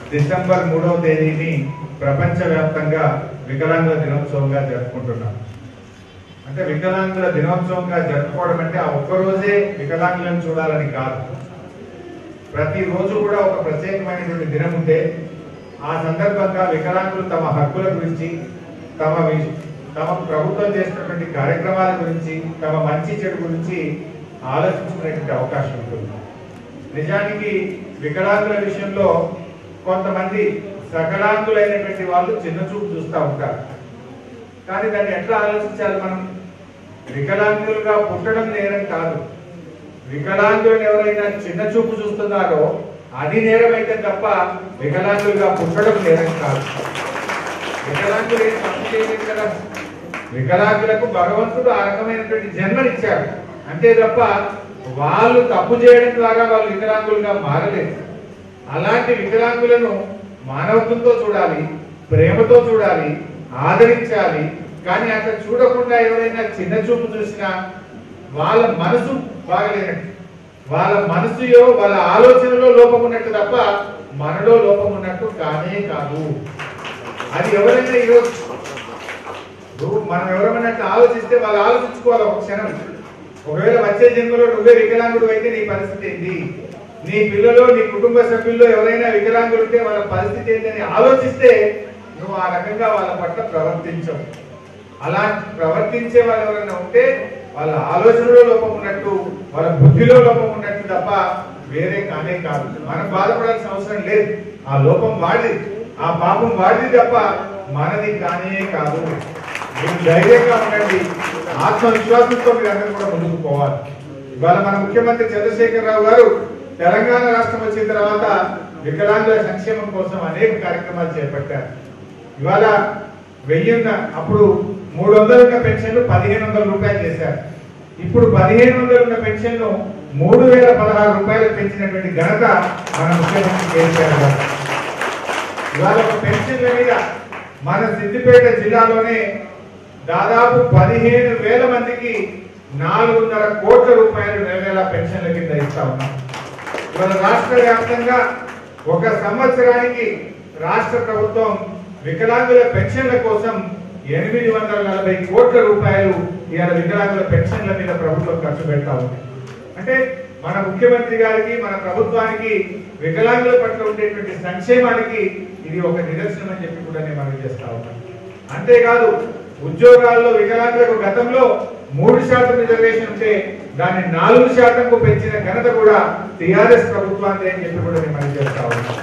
December మూడవ తేదీని ప్రపంచవ్యాప్తంగా వికలాంగుల దినోత్సవంగా జరుపుకుంటున్నాం అంటే వికలాంగుల దినోత్సవంగా జరుపుకోవడం అంటే ఆ ఒక్కరోజే వికలాంగులను చూడాలని కాదు ప్రతిరోజు కూడా ఒక ప్రత్యేకమైనటువంటి దినం ఉంటే ఆ సందర్భంగా వికలాంగులు తమ హక్కుల గురించి తమ వి- తమ ప్రభుత్వం చేస్తున్నటువంటి కార్యక్రమాల గురించి తమ మంచి చెడు గురించి ఆలోచించుకునేటువంటి అవకాశం ఉంటుంది నిజానికి వికలాంగుల విషయంలో కొంతమంది సకలాంగులైనటువంటి వాళ్ళు చిన్న చూపు చూస్తూ ఉంటారు కానీ దాన్ని ఎట్లా ఆలోచించాలి మనం వికలాంగులుగా పుట్టడం నేరం కాదు వికలాంగులను ఎవరైనా చిన్న చూపు చూస్తున్నారో అది నేరమైతే తప్ప వికలాంగులుగా పుట్టడం నేరం కాదు వికలాంగులు ఏం తప్పు చేయలేదు కదా వికలాంగులకు భగవంతుడు ఆ రకమైనటువంటి జన్మనిచ్చాడు అంతే తప్ప వాళ్ళు తప్పు చేయడం ద్వారా వాళ్ళు వికలాంగులుగా మారలేదు అలాంటి వికలాంగులను మానవత్వంతో చూడాలి ప్రేమతో చూడాలి ఆదరించాలి కానీ అట్లా చూడకుండా ఎవరైనా చిన్న చూపు చూసినా వాళ్ళ మనసు బాగలేనట్టు వాళ్ళ మనసులో వాళ్ళ ఆలోచనలో లోపం ఉన్నట్టు తప్ప మనలో లోపం ఉన్నట్టు కానే కాదు అది ఎవరైనా ఈరోజు నువ్వు మనం ఎవరైనా అట్లా ఆలోచిస్తే వాళ్ళు ఆలోచించుకోవాలి ఒక క్షణం ఒకవేళ వచ్చే జన్మలో నువ్వే వికలాంగుడు అయితే నీ పరిస్థితి ఏంటి నీ పిల్లలు నీ కుటుంబ సభ్యుల్లో ఎవరైనా వికలాంగులు ఉంటే వాళ్ళ పరిస్థితి ఏంటని ఆలోచిస్తే నువ్వు ఆ రకంగా వాళ్ళ పట్ల ప్రవర్తించవు అలా ప్రవర్తించే వాళ్ళు ఎవరైనా ఉంటే వాళ్ళ ఆలోచనలో లోపం ఉన్నట్టు వాళ్ళ బుద్ధిలో లోపం ఉన్నట్టు తప్ప వేరే కానే కాదు మనం బాధపడాల్సిన అవసరం లేదు ఆ లోపం వాడిది ఆ పాపం వాడిది తప్ప మనది కానే కాదు మీరు ధైర్యంగా ఉండండి ఆత్మవిశ్వాసంతో మీరు అందరూ కూడా ముందుకు పోవాలి ఇవాళ మన ముఖ్యమంత్రి చంద్రశేఖరరావు గారు తెలంగాణ రాష్ట్రం వచ్చిన తర్వాత వికలాంగుల సంక్షేమం కోసం అనేక కార్యక్రమాలు చేపట్టారు ఇవాళ వెయ్యిన్న అప్పుడు మూడు వందలు ఉన్న పెన్షన్లు పదిహేను వందల రూపాయలు చేశారు ఇప్పుడు పదిహేను వందలు ఉన్న పెన్షన్ను మూడు వేల పదహారు రూపాయలు పెంచినటువంటి ఘనత మన ముఖ్యమంత్రి కేసీఆర్ గారు ఇవాళ ఒక పెన్షన్ల మీద మన సిద్దిపేట జిల్లాలోనే దాదాపు పదిహేను వేల మందికి నాలుగున్నర కోట్ల రూపాయలు నెల నెల పెన్షన్ల కింద ఇస్తా ఉన్నాం ఇవాళ రాష్ట్ర వ్యాప్తంగా ఒక సంవత్సరానికి రాష్ట్ర ప్రభుత్వం వికలాంగుల పెన్షన్ల కోసం ఎనిమిది వందల నలభై కోట్ల రూపాయలు ఇవాళ వికలాంగుల పెన్షన్ల మీద ప్రభుత్వం ఖర్చు పెడతా ఉంది అంటే మన ముఖ్యమంత్రి గారికి మన ప్రభుత్వానికి వికలాంగుల పట్ల ఉండేటువంటి సంక్షేమానికి ఇది ఒక నిదర్శనం అని చెప్పి కూడా నేను మనం చేస్తా ఉన్నాను అంతేకాదు ఉద్యోగాల్లో వికలాంగులకు గతంలో మూడు శాతం రిజర్వేషన్ ఉంటే దాన్ని నాలుగు శాతంకు పెంచిన ఘనత కూడా టిఆర్ఎస్ ప్రభుత్వాన్ని అని చెప్పి కూడా నేను మనం చేస్తా ఉన్నాను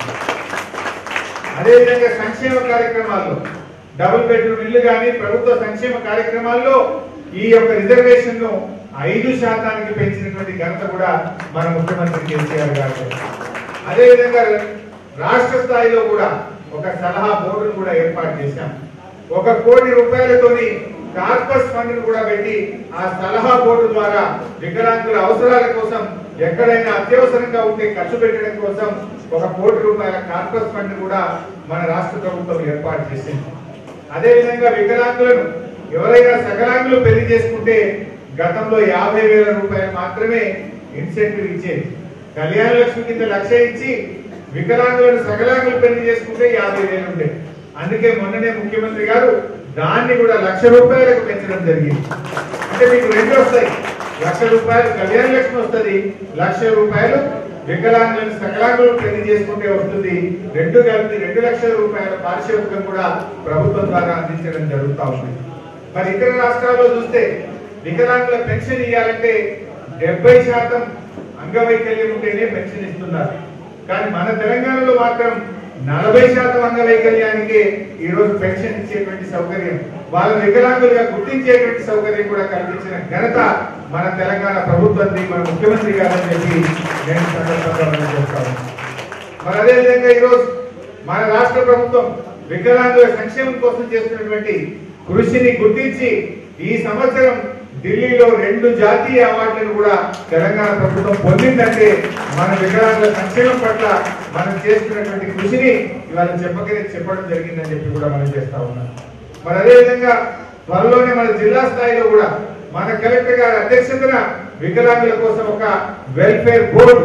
అదేవిధంగా సంక్షేమ కార్యక్రమాల్లో డబుల్ బెడ్రూమ్ ఇల్లు కానీ ప్రభుత్వ సంక్షేమ కార్యక్రమాల్లో ఈ యొక్క రిజర్వేషన్ ను ఐదు శాతానికి పెంచినటువంటి ఘనత కూడా మన ముఖ్యమంత్రి కేసీఆర్ గారు అదేవిధంగా రాష్ట్ర స్థాయిలో కూడా ఒక సలహా బోర్డును కూడా ఏర్పాటు చేశాం ఒక కోటి రూపాయలతోని కార్పస్ ఫండ్ కూడా పెట్టి ఆ సలహా బోర్డు ద్వారా వికలాంగుల అవసరాల కోసం ఎక్కడైనా అత్యవసరంగా ఉంటే ఖర్చు పెట్టడం కోసం ఒక కోటి రూపాయల కార్పస్ ఫండ్ కూడా మన రాష్ట్ర ప్రభుత్వం ఏర్పాటు చేసింది అదేవిధంగా వికలాంగులను ఎవరైనా సకలాంగులు పెళ్లి చేసుకుంటే గతంలో యాభై వేల రూపాయలు మాత్రమే ఇన్సెంటివ్ ఇచ్చేది కళ్యాణ లక్ష్మి కింద లక్ష ఇచ్చి వికలాంగులను సకలాంగులు పెళ్లి చేసుకుంటే యాభై వేలు ఉండే అందుకే మొన్ననే ముఖ్యమంత్రి గారు దాన్ని కూడా లక్ష రూపాయలకు పెంచడం జరిగింది అంటే మీకు రెండు వస్తాయి లక్ష రూపాయలు కళ్యాణ లక్ష్మి వస్తుంది లక్ష రూపాయలు వికలాంగులను సకలాంగులు పెళ్లి చేసుకుంటే వస్తుంది రెండు కలిపి రెండు లక్షల రూపాయల పారిశ్రామికం కూడా ప్రభుత్వం ద్వారా అందించడం జరుగుతా ఉంది మరి ఇతర రాష్ట్రాల్లో చూస్తే వికలాంగుల పెన్షన్ ఇవ్వాలంటే డెబ్బై శాతం అంగవైకల్యం ఉంటేనే పెన్షన్ ఇస్తున్నారు కానీ మన తెలంగాణలో మాత్రం నలభై శాతం అంగవైకల్యానికి ఈ రోజు పెన్షన్ ఇచ్చేటువంటి సౌకర్యం వాళ్ళ వికలాంగులుగా గుర్తించేటువంటి సౌకర్యం కూడా కల్పించిన ఘనత మన తెలంగాణ ప్రభుత్వంది మన ముఖ్యమంత్రి గారని చెప్పి నేను సందర్భంగా మనం చేస్తాను మరి అదేవిధంగా ఈరోజు మన రాష్ట్ర ప్రభుత్వం వికలాంగుల సంక్షేమం కోసం చేస్తున్నటువంటి కృషిని గుర్తించి ఈ సంవత్సరం ఢిల్లీలో రెండు జాతీయ అవార్డులను కూడా తెలంగాణ ప్రభుత్వం పొందిందంటే మన వికలాంగుల సంక్షేమం పట్ల మనం చేస్తున్నటువంటి కృషిని ఇవాళ చెప్పకనే చెప్పడం జరిగిందని చెప్పి కూడా మనం చేస్తా ఉన్నాం మరి అదేవిధంగా త్వరలోనే మన జిల్లా స్థాయిలో కూడా మన కలెక్టర్ గారి అధ్యక్షతన వికలాంగుల కోసం ఒక వెల్ఫేర్ బోర్డు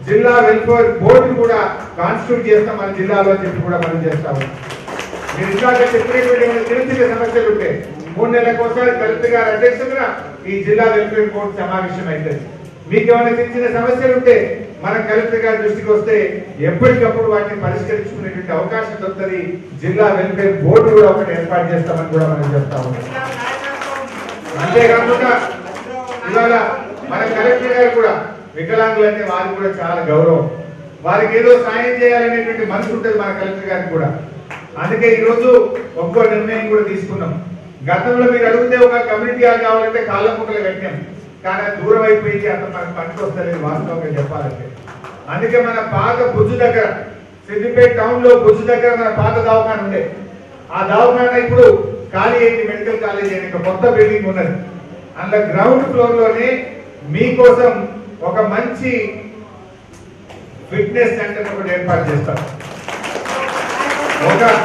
జిల్లా వెల్ఫేర్ బోర్డు కూడా కాన్స్టిట్యూట్ చేస్తాం మన జిల్లాలో అని చెప్పి కూడా మనం చేస్తాము మీరు ఇందాక చెప్పినటువంటి ఏమైనా చిన్న చిన్న సమస్యలు ఉంటే మూడు నెలలకు ఒకసారి కలెక్టర్ గారి అధ్యక్షతన ఈ జిల్లా వెల్ఫేర్ బోర్డు సమావేశం అవుతుంది మీకు ఏమైనా చిన్న చిన్న సమస్యలు ఉంటే మన కలెక్టర్ గారి దృష్టికి వస్తే ఎప్పటికప్పుడు వాటిని పరిష్కరించుకునేటువంటి అవకాశం దొరుకుతుంది జిల్లా వెల్ఫేర్ బోర్డు కూడా ఒకటి ఏర్పాటు చేస్తామని కూడా మనం చెప్తా ఉన్నాం అంతేకాకుండా ఇవాళ మన కలెక్టర్ గారు కూడా వికలాంగులు అంటే వారికి కూడా చాలా గౌరవం వారికి ఏదో సాయం చేయాలనేటువంటి మనసు ఉంటుంది మన కలెక్టర్ గారికి కూడా అందుకే ఈ రోజు ఒక్కో నిర్ణయం కూడా తీసుకున్నాం గతంలో మీరు అడిగితే ఒక కమ్యూనిటీ హాల్ కావాలంటే కాళ్ళ ముక్కలు కట్టాం కానీ అది దూరం అయిపోయింది అంత మనకు పనికి వస్తలేదు వాస్తవంగా చెప్పాలంటే అందుకే మన పాత బుజ్జు దగ్గర సిద్దిపేట టౌన్ లో బుజ్జు దగ్గర మన పాత దవాఖాన ఉండే ఆ దవాఖాన ఇప్పుడు ఖాళీ అయింది మెడికల్ కాలేజ్ అయింది ఒక కొత్త బిల్డింగ్ ఉన్నది అందులో గ్రౌండ్ ఫ్లోర్ లోనే మీకోసం ఒక మంచి ఫిట్నెస్ సెంటర్ ఒకటి ఏర్పాటు చేస్తాం ఒక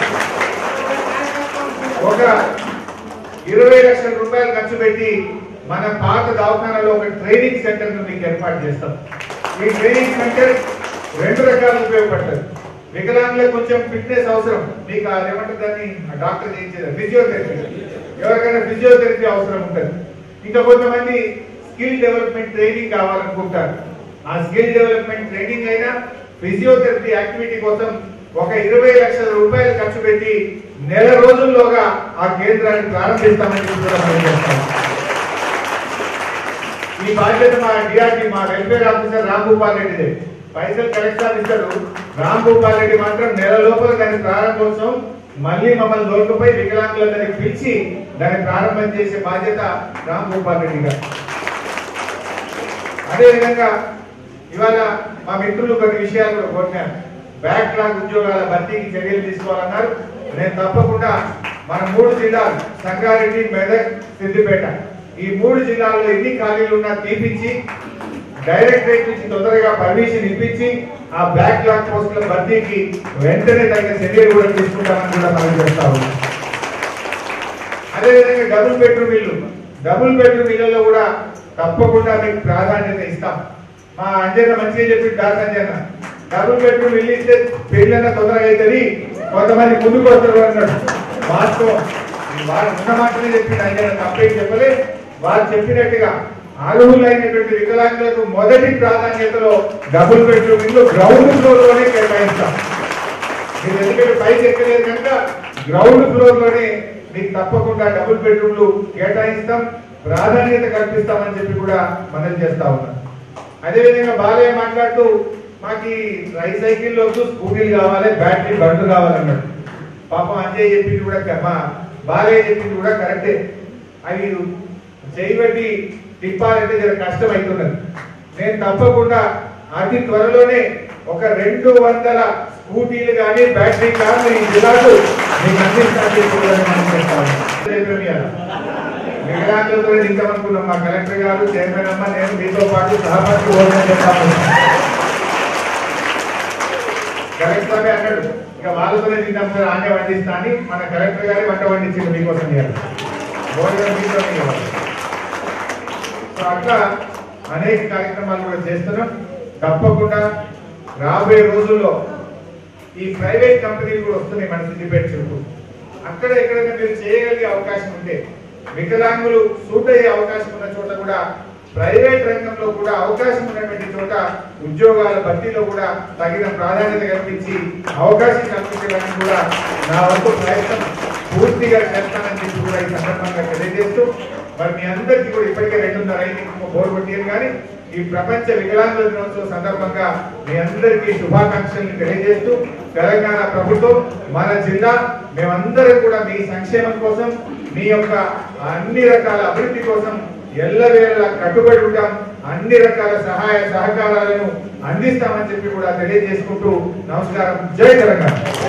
ఒక ఇరవై లక్షల రూపాయలు ఖర్చు పెట్టి మన పాత దవాఖానలో ఒక ట్రైనింగ్ సెంటర్ ను మీకు ఏర్పాటు చేస్తాం ఈ ట్రైనింగ్ సెంటర్ రెండు రకాలు ఉపయోగపడుతుంది వికలాంగులకు కొంచెం ఫిట్నెస్ అవసరం మీకు ఆ ఏమంటారు దాన్ని ఆ డాక్టర్ చేయించేది ఫిజియోథెరపీ ఎవరికైనా ఫిజియోథెరపీ అవసరం ఉంటుంది ఇంకా కొంతమంది స్కిల్ డెవలప్మెంట్ ట్రైనింగ్ కావాలనుకుంటారు ఆ స్కిల్ డెవలప్మెంట్ ట్రైనింగ్ అయినా ఫిజియోథెరపీ యాక్టివిటీ కోసం ఒక ఇరవై లక్షల రూపాయలు ఖర్చు పెట్టి నెల రోజుల్లోగా ఆ కేంద్రాన్ని ప్రారంభిస్తామని చెప్పి కూడా మనం చెప్తాం ఈ బాధ్యత మా డిఆర్డి మా వెల్ఫేర్ ఆఫీసర్ రామ్ భూపాల్ రెడ్డిదే పైసలు కలెక్ట్ ఇస్తారు రామ్ భూపాల్ రెడ్డి మాత్రం నెల లోపల దాని ప్రారంభోత్సవం మళ్ళీ మమ్మల్ని దొరకపోయి వికలాంగులందరినీ పిలిచి దాన్ని ప్రారంభం చేసే బాధ్యత రామ్ భూపాల్ రెడ్డి గారు అదేవిధంగా ఇవాళ మా మిత్రులు కొన్ని విషయాలు కూడా కోరినారు బ్యాక్లాగ్ ఉద్యోగాల భర్తీకి చర్యలు తీసుకోవాలన్నారు నేను తప్పకుండా మన మూడు జిల్లాలు సంగారెడ్డి మెదక్ సిద్దిపేట ఈ మూడు జిల్లాల్లో ఎన్ని ఖాళీలు ఉన్నా తీపించి డైరెక్టరేట్ నుంచి తొందరగా పర్మిషన్ ఇప్పించి ఆ బ్యాక్లాగ్ పోస్టుల భర్తీకి వెంటనే తగిన చర్యలు కూడా తీసుకుంటామని కూడా మనం చేస్తా ఉన్నాం అదేవిధంగా డబుల్ బెడ్రూమ్ ఇల్లు డబుల్ బెడ్రూమ్ ఇళ్లలో కూడా తప్పకుండా మీకు ప్రాధాన్యత ఇస్తాం మా అంజన్న మంచిగా చెప్పి దాస్ అంజన్న డబుల్ బెడ్రూమ్ ఇల్లు ఇస్తే పెళ్ళన్న తొందరగా అవుతుంది కొంతమంది ముందుకు వస్తారు అన్నాడు వాస్తవం వారు ఉన్న మాటనే చెప్పింది అంజన్న తప్పేం చెప్పలే వారు చెప్పినట్టుగా అర్హులైనటువంటి వికలాంగులకు మొదటి ప్రాధాన్యతలో డబుల్ బెడ్రూమ్ ఇల్లు గ్రౌండ్ ఫ్లోర్ లోనే కేటాయిస్తాం మీరు ఎందుకంటే పైకి ఎక్కలేదు కనుక గ్రౌండ్ ఫ్లోర్ లోనే మీకు తప్పకుండా డబుల్ బెడ్రూమ్లు కేటాయిస్తాం ప్రాధాన్యత కల్పిస్తామని చెప్పి కూడా మనం చేస్తా ఉన్నాం అదేవిధంగా బాలయ్య మాట్లాడుతూ మాకు ఈ ట్రై సైకిల్ వద్దు స్కూటీలు కావాలి బ్యాటరీ బండ్లు కావాలన్నాడు పాపం అంజయ్ చెప్పింది కూడా క- మా బాలయ్య చెప్పింది కూడా కరెక్టే అవి చేయబట్టి తిప్పాలంటే జర కష్టం అవుతున్నది నేను తప్పకుండా అతి త్వరలోనే ఒక రెండు వందల స్కూటీలు కానీ బ్యాటరీ కార్లు ఈ జిల్లాకు మీకు అందిస్తాను చెప్పి కూడా మనం చెప్తాము. రేపు ఇవాళ. వికలాంగులతో దిద్దామనుకున్నాం మా కలెక్టర్ గారు చైర్మన్ అమ్మ నేను మీతో పాటు సహపతి భోజనం చేస్తాము కలెక్టర్ గారే అన్నాడు ఇక వాళ్ళతోనే తిందాం సార్ ఆనే వండిస్తా అని మన కలెక్టర్ గారే వంట వండించింది మీకోసం ఇవాళ. భోజనం మీతోనే ఇవ్వాలి సో అట్లా అనేక కార్యక్రమాలు కూడా చేస్తున్నాం తప్పకుండా రాబోయే రోజుల్లో ఈ ప్రైవేట్ కంపెనీలు కూడా వస్తున్నాయి మన సిద్దిపేట చుట్టూ అక్కడ ఎక్కడైనా మీరు చేయగలిగే అవకాశం ఉంటే వికలాంగులు సూట్ అయ్యే అవకాశం ఉన్న చోట కూడా ప్రైవేట్ రంగంలో కూడా అవకాశం ఉన్నటువంటి చోట ఉద్యోగాల భర్తీలో కూడా తగిన ప్రాధాన్యత కల్పించి అవకాశం కల్పించడానికి కూడా నా వంతు ప్రయత్నం పూర్తిగా చేస్తానని చెప్పి కూడా ఈ సందర్భంగా తెలియజేస్తూ మరి మీ అందరికీ కూడా ఇప్పటికే రెండున్నర అయింది ఇంకో బోర్ కొట్టియను కానీ ఈ ప్రపంచ వికలాంగుల దినోత్సవం సందర్భంగా మీ అందరికీ శుభాకాంక్షలు తెలియజేస్తూ తెలంగాణ ప్రభుత్వం మన జిల్లా మేమందరం కూడా మీ సంక్షేమం కోసం మీ యొక్క అన్ని రకాల అభివృద్ధి కోసం ఎల్లవేళలా కట్టుబడి ఉంటాం అన్ని రకాల సహాయ సహకారాలను అందిస్తామని చెప్పి కూడా తెలియజేసుకుంటూ నమస్కారం జై తెలంగాణ